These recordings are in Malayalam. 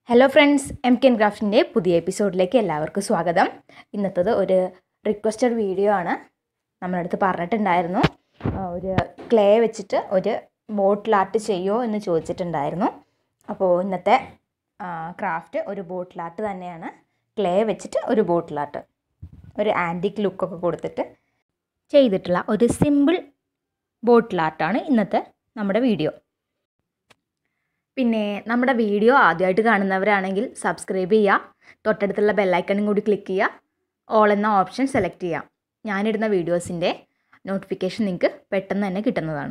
ഹലോ ഫ്രണ്ട്സ് എം കെൻ ക്രാഫ്റ്റിൻ്റെ പുതിയ എപ്പിസോഡിലേക്ക് എല്ലാവർക്കും സ്വാഗതം ഇന്നത്തത് ഒരു റിക്വസ്റ്റഡ് വീഡിയോ ആണ് നമ്മളടുത്ത് പറഞ്ഞിട്ടുണ്ടായിരുന്നു ആ, ഒരു ക്ലേ വെച്ചിട്ട് ഒരു ബോട്ടിൽ ആർട്ട് ചെയ്യുമോ എന്ന് ചോദിച്ചിട്ടുണ്ടായിരുന്നു അപ്പോൾ ഇന്നത്തെ ക്രാഫ്റ്റ് ഒരു ബോട്ടിൽ ആർട്ട് തന്നെയാണ് ക്ലേ വെച്ചിട്ട് ഒരു ബോട്ടിൽ ആർട്ട് ഒരു ആൻറ്റിക് ലുക്കൊക്കെ കൊടുത്തിട്ട് ചെയ്തിട്ടുള്ള ഒരു സിമ്പിൾ ബോട്ടിൽ ആർട്ടാണ് ഇന്നത്തെ നമ്മുടെ വീഡിയോ പിന്നെ നമ്മുടെ വീഡിയോ ആദ്യമായിട്ട് കാണുന്നവരാണെങ്കിൽ സബ്സ്ക്രൈബ് ചെയ്യുക തൊട്ടടുത്തുള്ള ബെല്ലൈക്കണും കൂടി ക്ലിക്ക് ചെയ്യുക ഓൾ എന്ന ഓപ്ഷൻ സെലക്ട് ചെയ്യാം ഞാനിടുന്ന വീഡിയോസിൻ്റെ നോട്ടിഫിക്കേഷൻ നിങ്ങൾക്ക് പെട്ടെന്ന് തന്നെ കിട്ടുന്നതാണ്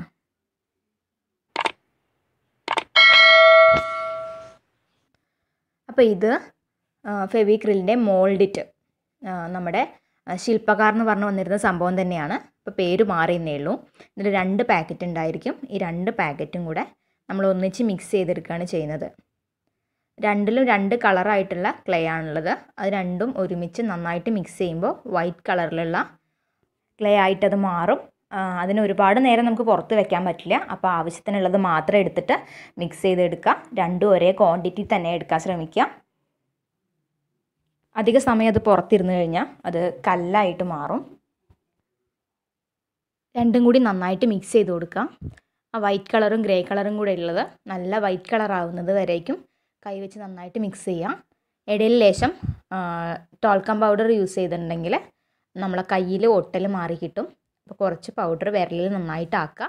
അപ്പോൾ ഇത് ഫെവിക്രിലിൻ്റെ മോൾഡിറ്റ് നമ്മുടെ ആ, ശില്പകാർ എന്ന് പറഞ്ഞു വന്നിരുന്ന സംഭവം തന്നെയാണ് ഇപ്പോൾ പേര് മാറിയെന്നേ ഉള്ളൂ ഇതിൽ രണ്ട് പാക്കറ്റ് ഉണ്ടായിരിക്കും ഈ രണ്ട് പാക്കറ്റും കൂടെ നമ്മൾ ഒന്നിച്ച് മിക്സ് ചെയ്തെടുക്കുകയാണ് ചെയ്യുന്നത് രണ്ടിലും രണ്ട് കളറായിട്ടുള്ള ക്ലേ ആണുള്ളത് അത് രണ്ടും ഒരുമിച്ച് നന്നായിട്ട് മിക്സ് ചെയ്യുമ്പോൾ വൈറ്റ് കളറിലുള്ള ക്ലേ ആയിട്ട് അത് മാറും ആ, അതിന് ഒരുപാട് നേരം നമുക്ക് പുറത്ത് വെക്കാൻ പറ്റില്ല അപ്പോൾ ആവശ്യത്തിനുള്ളത് മാത്രം എടുത്തിട്ട് മിക്സ് ചെയ്തെടുക്കുക രണ്ടും ഒരേ ക്വാണ്ടിറ്റി തന്നെ എടുക്കാൻ ശ്രമിക്കുക അധിക സമയം അത് പുറത്തിരുന്ന് കഴിഞ്ഞാൽ അത് കല്ലായിട്ട് മാറും രണ്ടും കൂടി നന്നായിട്ട് മിക്സ് ചെയ്ത് കൊടുക്കുക ആ വൈറ്റ് കളറും ഗ്രേ കളറും കൂടെ ഉള്ളത് നല്ല വൈറ്റ് കളർ ആവുന്നത് വരേക്കും കൈ വെച്ച് നന്നായിട്ട് മിക്സ് ചെയ്യാം ഇടയിൽ ലേശം ടോൾക്കം പൗഡർ യൂസ് ചെയ്തിട്ടുണ്ടെങ്കിൽ നമ്മളെ കയ്യിൽ ഒട്ടൽ മാറി കിട്ടും അപ്പോൾ കുറച്ച് പൗഡർ വിരലിൽ നന്നായിട്ട് ആക്കുക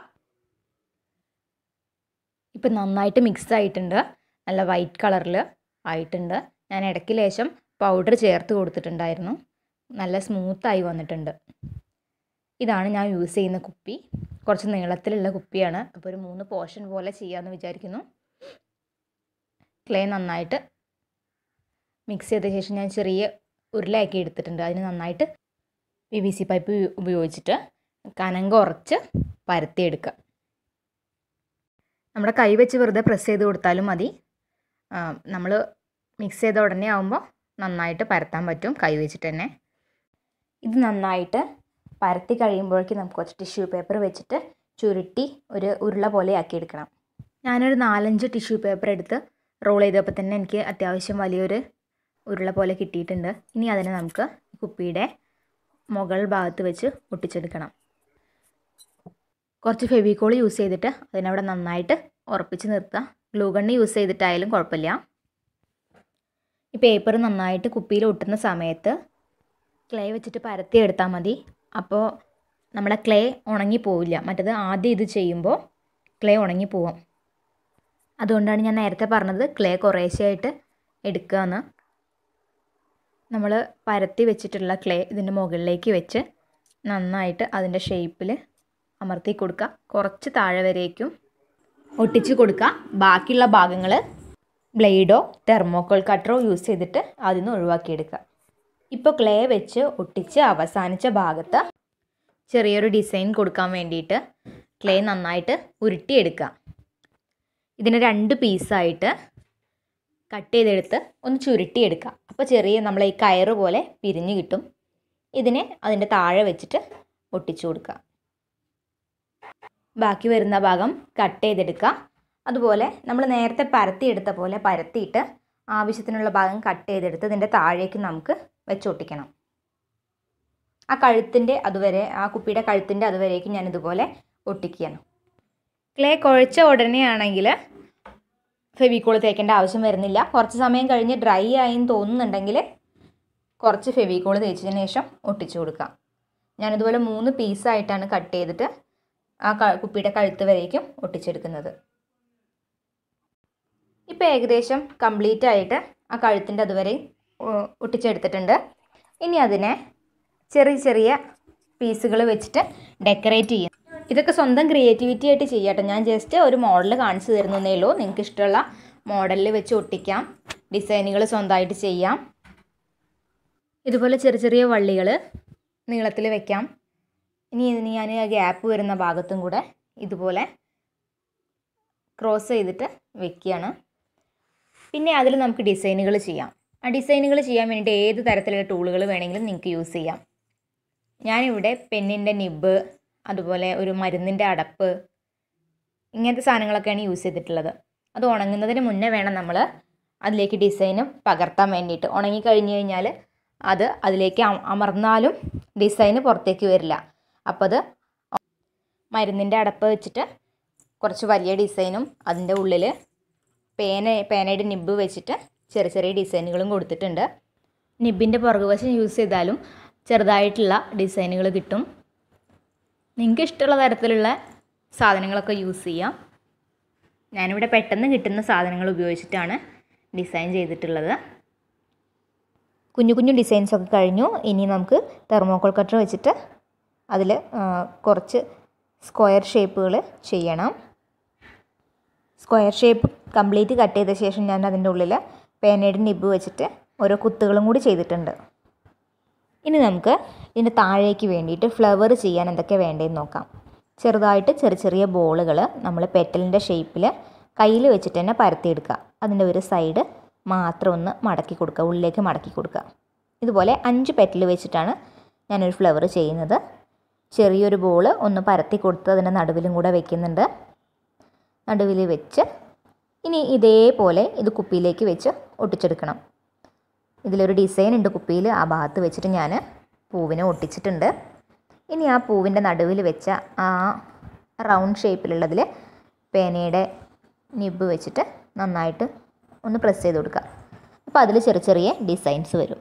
ഇപ്പം നന്നായിട്ട് മിക്സ് ആയിട്ടുണ്ട് നല്ല വൈറ്റ് കളറിൽ ആയിട്ടുണ്ട് ഞാൻ ഇടയ്ക്ക് ലേശം പൗഡർ ചേർത്ത് കൊടുത്തിട്ടുണ്ടായിരുന്നു നല്ല സ്മൂത്തായി വന്നിട്ടുണ്ട് ഇതാണ് ഞാൻ യൂസ് ചെയ്യുന്ന കുപ്പി കുറച്ച് നീളത്തിലുള്ള കുപ്പിയാണ് അപ്പോൾ ഒരു മൂന്ന് പോർഷൻ പോലെ ചെയ്യാമെന്ന് വിചാരിക്കുന്നു ക്ലേ നന്നായിട്ട് മിക്സ് ചെയ്ത ശേഷം ഞാൻ ചെറിയ ഉരുളയാക്കി എടുത്തിട്ടുണ്ട് അതിന് നന്നായിട്ട് പി വി സി പൈപ്പ് ഉപയോഗിച്ചിട്ട് കനം കുറച്ച് പരത്തിയെടുക്കുക നമ്മുടെ കൈ വെച്ച് വെറുതെ പ്രസ് ചെയ്ത് കൊടുത്താലും മതി നമ്മൾ മിക്സ് ചെയ്ത ഉടനെ ആകുമ്പോൾ നന്നായിട്ട് പരത്താൻ പറ്റും കൈ വെച്ചിട്ട് തന്നെ ഇത് നന്നായിട്ട് പരത്തി കഴിയുമ്പോഴേക്കും നമുക്ക് കുറച്ച് ടിഷ്യൂ പേപ്പർ വെച്ചിട്ട് ചുരുട്ടി ഒരു ഉരുള പോലെ ആക്കിയെടുക്കണം ഞാനൊരു നാലഞ്ച് ടിഷ്യൂ പേപ്പർ എടുത്ത് റോൾ ചെയ്തപ്പോൾ തന്നെ എനിക്ക് അത്യാവശ്യം വലിയൊരു ഉരുള പോലെ കിട്ടിയിട്ടുണ്ട് ഇനി അതിനെ നമുക്ക് കുപ്പിയുടെ മുകൾ ഭാഗത്ത് വെച്ച് ഒട്ടിച്ചെടുക്കണം കുറച്ച് ഫെവിക്കോൾ യൂസ് ചെയ്തിട്ട് അതിനവിടെ നന്നായിട്ട് ഉറപ്പിച്ച് നിർത്തുക ഗ്ലൂ ഗണ്ണ് യൂസ് ചെയ്തിട്ടായാലും കുഴപ്പമില്ല ഈ പേപ്പർ നന്നായിട്ട് കുപ്പിയിൽ ഒട്ടുന്ന സമയത്ത് ക്ലേ വെച്ചിട്ട് പരത്തി എടുത്താൽ മതി അപ്പോൾ നമ്മുടെ ക്ലേ ഉണങ്ങി പോവില്ല മറ്റത് ആദ്യം ഇത് ചെയ്യുമ്പോൾ ക്ലേ ഉണങ്ങി പോവും അതുകൊണ്ടാണ് ഞാൻ നേരത്തെ പറഞ്ഞത് ക്ലേ കുറേശ്ശെയായിട്ട് എടുക്കുകയെന്ന് നമ്മൾ പരത്തി വെച്ചിട്ടുള്ള ക്ലേ ഇതിൻ്റെ മുകളിലേക്ക് വെച്ച് നന്നായിട്ട് അതിൻ്റെ ഷേപ്പിൽ അമർത്തി കൊടുക്കുക കുറച്ച് താഴെ വരേക്കും ഒട്ടിച്ച് കൊടുക്കുക ബാക്കിയുള്ള ഭാഗങ്ങൾ ബ്ലേഡോ തെർമോക്കോൾ കട്ടറോ യൂസ് ചെയ്തിട്ട് അതിൽ നിന്ന് ഒഴിവാക്കിയെടുക്കുക ഇപ്പോൾ ക്ലേ വെച്ച് ഒട്ടിച്ച് അവസാനിച്ച ഭാഗത്ത് ചെറിയൊരു ഡിസൈൻ കൊടുക്കാൻ വേണ്ടിയിട്ട് ക്ലേ നന്നായിട്ട് ഉരുട്ടിയെടുക്കുക ഇതിനെ രണ്ട് പീസായിട്ട് കട്ട് ചെയ്തെടുത്ത് ഒന്ന് ചുരുട്ടിയെടുക്കുക അപ്പോൾ ചെറിയ നമ്മളെ ഈ കയറ് പോലെ പിരിഞ്ഞ് കിട്ടും ഇതിനെ അതിൻ്റെ താഴെ വെച്ചിട്ട് ഒട്ടിച്ചു കൊടുക്കുക ബാക്കി വരുന്ന ഭാഗം കട്ട് ചെയ്തെടുക്കുക അതുപോലെ നമ്മൾ നേരത്തെ പരത്തിയെടുത്ത പോലെ പരത്തിയിട്ട് ആവശ്യത്തിനുള്ള ഭാഗം കട്ട് ചെയ്തെടുത്ത് ഇതിൻ്റെ താഴേക്ക് നമുക്ക് വെച്ചൊട്ടിക്കണം ആ കഴുത്തിൻ്റെ അതുവരെ ആ കുപ്പിയുടെ കഴുത്തിൻ്റെ അതുവരേക്കും ഞാൻ ഇതുപോലെ ഒട്ടിക്കുകയാണ് ക്ലേ കുഴച്ച ഉടനെ ആണെങ്കിൽ ഫെവിക്കോൾ തേക്കേണ്ട ആവശ്യം വരുന്നില്ല കുറച്ച് സമയം കഴിഞ്ഞ് ഡ്രൈ ആയെന്ന് തോന്നുന്നുണ്ടെങ്കിൽ കുറച്ച് ഫെവിക്കോൾ തേച്ചതിന് ശേഷം ഒട്ടിച്ചു കൊടുക്കാം ഞാനിതുപോലെ മൂന്ന് പീസായിട്ടാണ് കട്ട് ചെയ്തിട്ട് ആ ക കുപ്പിയുടെ കഴുത്ത് വരേക്കും ഒട്ടിച്ചെടുക്കുന്നത് ഇപ്പോൾ ഏകദേശം കംപ്ലീറ്റ് ആയിട്ട് ആ കഴുത്തിൻ്റെ അതുവരെ ഒ- ഒട്ടിച്ചെടുത്തിട്ടുണ്ട് ഇനി അതിനെ ചെറിയ ചെറിയ പീസുകൾ വെച്ചിട്ട് ഡെക്കറേറ്റ് ചെയ്യാം ഇതൊക്കെ സ്വന്തം ക്രിയേറ്റിവിറ്റി ആയിട്ട് ചെയ്യാട്ടോ ഞാൻ ജസ്റ്റ് ഒരു മോഡൽ കാണിച്ചു തരുന്നതേ ഉള്ളൂ നിങ്ങൾക്ക് ഇഷ്ടമുള്ള മോഡലിൽ വെച്ച് ഒട്ടിക്കാം ഡിസൈനുകൾ സ്വന്തമായിട്ട് ചെയ്യാം ഇതുപോലെ ചെറിയ ചെറിയ വള്ളികൾ നീളത്തിൽ വെക്കാം ഇനി ഇതിന് ഞാൻ ഗ്യാപ്പ് വരുന്ന ഭാഗത്തും കൂടെ ഇതുപോലെ ക്രോസ് ചെയ്തിട്ട് വെക്കുകയാണ് പിന്നെ അതിൽ നമുക്ക് ഡിസൈനുകൾ ചെയ്യാം ആ ഡിസൈനുകൾ ചെയ്യാൻ വേണ്ടിയിട്ട് ഏത് തരത്തിലുള്ള ടൂളുകൾ വേണമെങ്കിലും നിങ്ങൾക്ക് യൂസ് ചെയ്യാം ഞാനിവിടെ പെന്നിൻ്റെ നിബ് അതുപോലെ ഒരു മരുന്നിൻ്റെ അടപ്പ് ഇങ്ങനത്തെ സാധനങ്ങളൊക്കെയാണ് യൂസ് ചെയ്തിട്ടുള്ളത് അത് ഉണങ്ങുന്നതിന് മുന്നേ വേണം നമ്മൾ അതിലേക്ക് ഡിസൈന് പകർത്താൻ വേണ്ടിയിട്ട് ഉണങ്ങി കഴിഞ്ഞ് കഴിഞ്ഞാൽ അത് അതിലേക്ക് അമ- അമർന്നാലും ഡിസൈന് പുറത്തേക്ക് വരില്ല അപ്പോൾ അത് മരുന്നിൻ്റെ അടപ്പ് വെച്ചിട്ട് കുറച്ച് വലിയ ഡിസൈനും അതിൻ്റെ ഉള്ളിൽ പേന പേനയുടെ നിബ്ബ് വെച്ചിട്ട് ചെറിയ ചെറിയ ഡിസൈനുകളും കൊടുത്തിട്ടുണ്ട് നിബിൻ്റെ പുറകുവശം യൂസ് ചെയ്താലും ചെറുതായിട്ടുള്ള ഡിസൈനുകൾ കിട്ടും നിങ്ങൾക്ക് ഇഷ്ടമുള്ള തരത്തിലുള്ള സാധനങ്ങളൊക്കെ യൂസ് ചെയ്യാം ഞാനിവിടെ പെട്ടെന്ന് കിട്ടുന്ന സാധനങ്ങൾ ഉപയോഗിച്ചിട്ടാണ് ഡിസൈൻ ചെയ്തിട്ടുള്ളത് കുഞ്ഞു കുഞ്ഞു ഡിസൈൻസ് ഒക്കെ കഴിഞ്ഞു ഇനി നമുക്ക് തെർമോക്കോൾ കട്ടർ വെച്ചിട്ട് അതിൽ കുറച്ച് സ്ക്വയർ ഷേപ്പുകൾ ചെയ്യണം സ്ക്വയർ ഷേപ്പ് കംപ്ലീറ്റ് കട്ട് ചെയ്ത ശേഷം ഞാൻ അതിൻ്റെ ഉള്ളിൽ പേനയുടെ നിബ് വെച്ചിട്ട് ഓരോ കുത്തുകളും കൂടി ചെയ്തിട്ടുണ്ട് ഇനി നമുക്ക് ഇതിൻ്റെ താഴേക്ക് വേണ്ടിയിട്ട് ഫ്ലവർ ചെയ്യാൻ എന്തൊക്കെ വേണ്ടതെന്ന് നോക്കാം ചെറുതായിട്ട് ചെറിയ ചെറിയ ബോളുകൾ നമ്മൾ പെറ്റലിൻ്റെ ഷേപ്പിൽ കയ്യിൽ വെച്ചിട്ട് തന്നെ പരത്തിയെടുക്കുക അതിൻ്റെ ഒരു സൈഡ് മാത്രം ഒന്ന് മടക്കി കൊടുക്കുക ഉള്ളിലേക്ക് മടക്കി കൊടുക്കുക ഇതുപോലെ അഞ്ച് പെറ്റൽ വെച്ചിട്ടാണ് ഞാനൊരു ഫ്ലവർ ചെയ്യുന്നത് ചെറിയൊരു ബോൾ ഒന്ന് പരത്തി കൊടുത്ത് അതിൻ്റെ നടുവിലും കൂടെ വെക്കുന്നുണ്ട് നടുവിൽ വെച്ച് ഇനി ഇതേപോലെ ഇത് കുപ്പിയിലേക്ക് വെച്ച് ഒട്ടിച്ചെടുക്കണം ഇതിലൊരു ഡിസൈൻ ഉണ്ട് കുപ്പിയിൽ ആ ഭാഗത്ത് വെച്ചിട്ട് ഞാൻ പൂവിനെ ഒട്ടിച്ചിട്ടുണ്ട് ഇനി ആ പൂവിൻ്റെ നടുവിൽ വെച്ച ആ റൗണ്ട് ഷേപ്പിലുള്ളതിൽ പേനയുടെ നിബ് വെച്ചിട്ട് നന്നായിട്ട് ഒന്ന് പ്രസ് ചെയ്ത് കൊടുക്കുക അപ്പോൾ അതിൽ ചെറിയ ചെറിയ ഡിസൈൻസ് വരും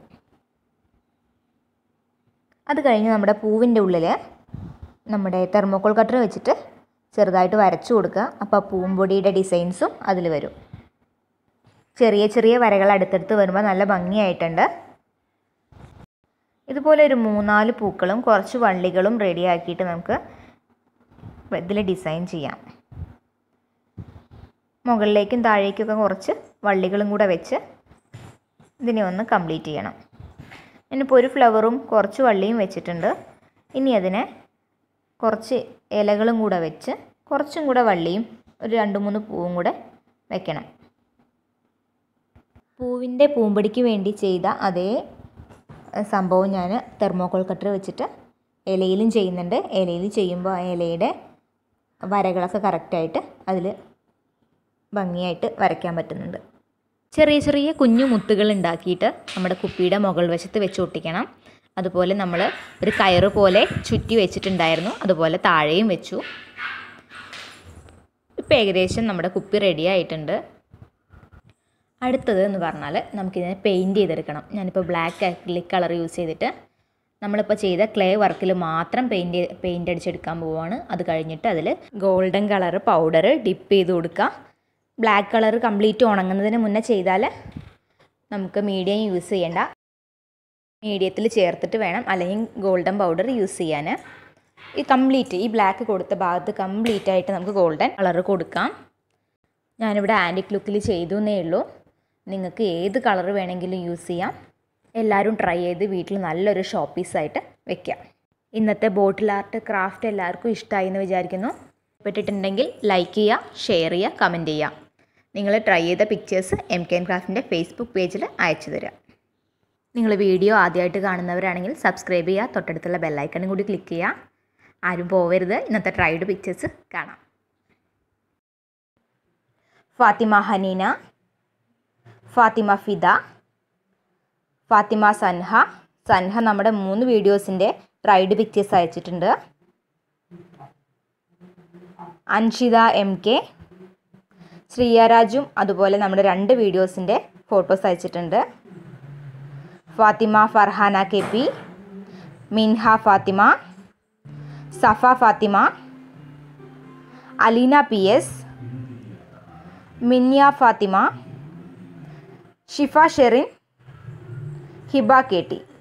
അത് കഴിഞ്ഞ് നമ്മുടെ പൂവിൻ്റെ ഉള്ളിൽ നമ്മുടെ തെർമോക്കോൾ കട്ടർ വെച്ചിട്ട് ചെറുതായിട്ട് വരച്ചു കൊടുക്കുക അപ്പോൾ ആ പൂമ്പൊടിയുടെ ഡിസൈൻസും അതിൽ വരും ചെറിയ ചെറിയ വരകൾ അടുത്തടുത്ത് വരുമ്പോൾ നല്ല ഭംഗിയായിട്ടുണ്ട് ഇതുപോലെ ഒരു മൂന്നാല് പൂക്കളും കുറച്ച് വള്ളികളും റെഡിയാക്കിയിട്ട് നമുക്ക് ഇതിൽ ഡിസൈൻ ചെയ്യാം മുകളിലേക്കും താഴേക്കൊക്കെ കുറച്ച് വള്ളികളും കൂടെ വെച്ച് ഇതിനെ ഒന്ന് കംപ്ലീറ്റ് ചെയ്യണം ഞാനിപ്പോൾ ഒരു ഫ്ലവറും കുറച്ച് വള്ളിയും വെച്ചിട്ടുണ്ട് ഇനി അതിനെ കുറച്ച് ഇലകളും കൂടെ വെച്ച് കുറച്ചും കൂടെ വള്ളിയും ഒരു രണ്ട് മൂന്ന് പൂവും കൂടെ വെക്കണം പൂവിൻ്റെ പൂമ്പൊടിക്ക് വേണ്ടി ചെയ്ത അതേ എഹ്, സംഭവം ഞാൻ തെർമോക്കോൾ കട്ടർ വെച്ചിട്ട് ഇലയിലും ചെയ്യുന്നുണ്ട് ഇലയിൽ ചെയ്യുമ്പോൾ ആ ഇലയുടെ വരകളൊക്കെ കറക്റ്റായിട്ട് അതിൽ ഭംഗിയായിട്ട് വരയ്ക്കാൻ പറ്റുന്നുണ്ട് ചെറിയ ചെറിയ കുഞ്ഞു മുത്തുകൾ ഉണ്ടാക്കിയിട്ട് നമ്മുടെ കുപ്പിയുടെ മുകൾ വശത്ത് വെച്ച് ഒട്ടിക്കണം അതുപോലെ നമ്മൾ ഒരു കയറ് പോലെ ചുറ്റി വെച്ചിട്ടുണ്ടായിരുന്നു അതുപോലെ താഴെയും വെച്ചു ഇപ്പം ഏകദേശം നമ്മുടെ കുപ്പി റെഡി ആയിട്ടുണ്ട് അടുത്തത് എന്ന് പറഞ്ഞാൽ നമുക്കിതിനെ പെയിൻറ്റ് ചെയ്തെടുക്കണം ഞാനിപ്പോൾ ബ്ലാക്ക് അക്രിലിക് കളർ യൂസ് ചെയ്തിട്ട് നമ്മളിപ്പോൾ ചെയ്ത ക്ലേ വർക്കിൽ മാത്രം പെയിൻറ്റ് പെയിൻറ്റ് അടിച്ചെടുക്കാൻ പോവുകയാണ് അത് കഴിഞ്ഞിട്ട് അതിൽ ഗോൾഡൻ കളർ പൗഡർ ഡിപ്പ് ചെയ്ത് കൊടുക്കുക ബ്ലാക്ക് കളർ കംപ്ലീറ്റ് ഉണങ്ങുന്നതിന് മുന്നേ ചെയ്താൽ നമുക്ക് മീഡിയം യൂസ് ചെയ്യേണ്ട മീഡിയത്തിൽ ചേർത്തിട്ട് വേണം അല്ലെങ്കിൽ ഗോൾഡൻ പൗഡർ യൂസ് ചെയ്യാൻ ഈ കംപ്ലീറ്റ് ഈ ബ്ലാക്ക് കൊടുത്ത ഭാഗത്ത് കംപ്ലീറ്റ് ആയിട്ട് നമുക്ക് ഗോൾഡൻ കളർ കൊടുക്കാം ഞാനിവിടെ ആൻറ്റിക് ലുക്കിൽ ചെയ്തു എന്നേ ഉള്ളൂ നിങ്ങൾക്ക് ഏത് കളർ വേണമെങ്കിലും യൂസ് ചെയ്യാം എല്ലാവരും ട്രൈ ചെയ്ത് വീട്ടിൽ നല്ലൊരു ഷോപ്പ് പീസായിട്ട് വെക്കാം ഇന്നത്തെ ബോട്ടിൽ ആർട്ട് ക്രാഫ്റ്റ് എല്ലാവർക്കും ഇഷ്ടമായി എന്ന് വിചാരിക്കുന്നു ഇഷ്ടപ്പെട്ടിട്ടുണ്ടെങ്കിൽ ലൈക്ക് ചെയ്യുക ഷെയർ ചെയ്യുക കമൻറ്റ് ചെയ്യുക നിങ്ങൾ ട്രൈ ചെയ്ത പിക്ചേഴ്സ് എം കെ എൻ ക്രാഫ്റ്റിൻ്റെ ഫേസ്ബുക്ക് പേജിൽ അയച്ചു തരാം നിങ്ങൾ വീഡിയോ ആദ്യമായിട്ട് കാണുന്നവരാണെങ്കിൽ സബ്സ്ക്രൈബ് ചെയ്യുക തൊട്ടടുത്തുള്ള ബെല്ലൈക്കണും കൂടി ക്ലിക്ക് ചെയ്യുക ആരും പോവരുത് ഇന്നത്തെ ട്രൈഡ് പിക്ചേഴ്സ് കാണാം ഫാത്തിമ ഹനീന ഫാത്തിമ ഫിദ ഫാത്തിമ സൻഹ സൻഹ നമ്മുടെ മൂന്ന് വീഡിയോസിൻ്റെ ട്രൈഡ് പിക്ചേഴ്സ് അയച്ചിട്ടുണ്ട് അൻഷിത എം കെ ശ്രീയരാജും അതുപോലെ നമ്മുടെ രണ്ട് വീഡിയോസിൻ്റെ ഫോട്ടോസ് അയച്ചിട്ടുണ്ട് Fathima Farhana K P Minha Fathima Safa Fathima Aleena P S Minya Fathima Shifa Sherin Hiba K T